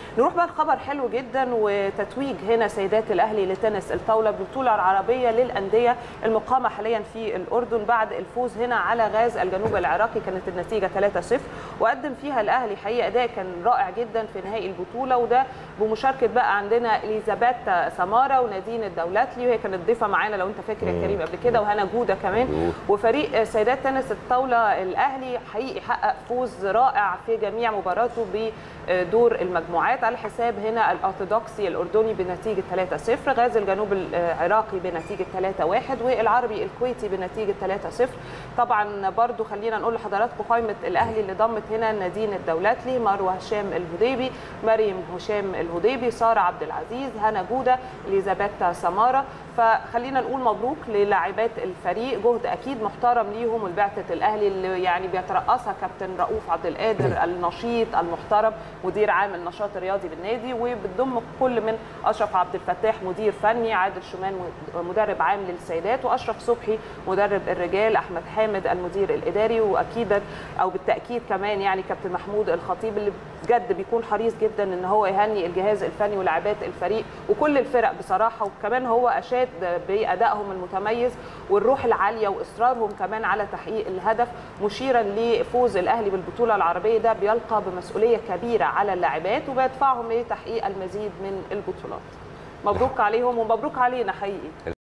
نروح بقى الخبر حلو جدا وتتويج هنا سيدات الاهلي لتنس الطاوله ببطوله العربيه للانديه المقامه حاليا في الاردن بعد الفوز هنا على غاز الجنوب العراقي كانت النتيجه 3-0 وقدم فيها الاهلي حقيقه اداء كان رائع جدا في نهائي البطوله وده بمشاركه بقى عندنا اليزابيث سماره ونادين الدولاتلي وهي كانت ضيفه معانا لو انت فاكر يا كريم قبل كده وهنا جوده كمان وفريق سيدات تنس الطاوله الاهلي حقيقي حقق فوز رائع في جميع مباراته بدور المجموعات على حساب هنا الارثوذكسي الاردني بنتيجه 3-0 غاز الجنوب العراقي بنتيجه 3-1 والعربي الكويتي بنتيجه 3-0 طبعا برضو خلينا نقول لحضراتكم قائمه الاهلي اللي ضمت هنا نادين الدولاتلي مروه هشام الهديبي مريم هشام الهديبي ساره عبد العزيز هنا جوده اليزابيث سماره فخلينا نقول مبروك للاعبات الفريق جهد اكيد محترم ليهم والبعثه الاهلي اللي يعني بيترأسها كابتن رؤوف عبد القادر النشيط المحترم مدير عام النشاط الرياضي بالنادي وبتضم كل من اشرف عبد الفتاح مدير فني عادل شومان مدرب عام للسيدات واشرف صبحي مدرب الرجال احمد حامد المدير الاداري واكيدا او بالتاكيد كمان يعني كابتن محمود الخطيب اللي بجد بيكون حريص جدا ان هو يهني الجهاز الفني ولاعبات الفريق وكل الفرق بصراحه وكمان هو اشاد بادائهم المتميز والروح العاليه واصرارهم كمان على تحقيق الهدف مشيرا لفوز الاهلي بالبطوله العربيه ده بيلقى بمسؤوليه كبيره على اللاعبات وبيدفعهم لتحقيق المزيد من البطولات مبروك عليهم ومبروك علينا حقيقي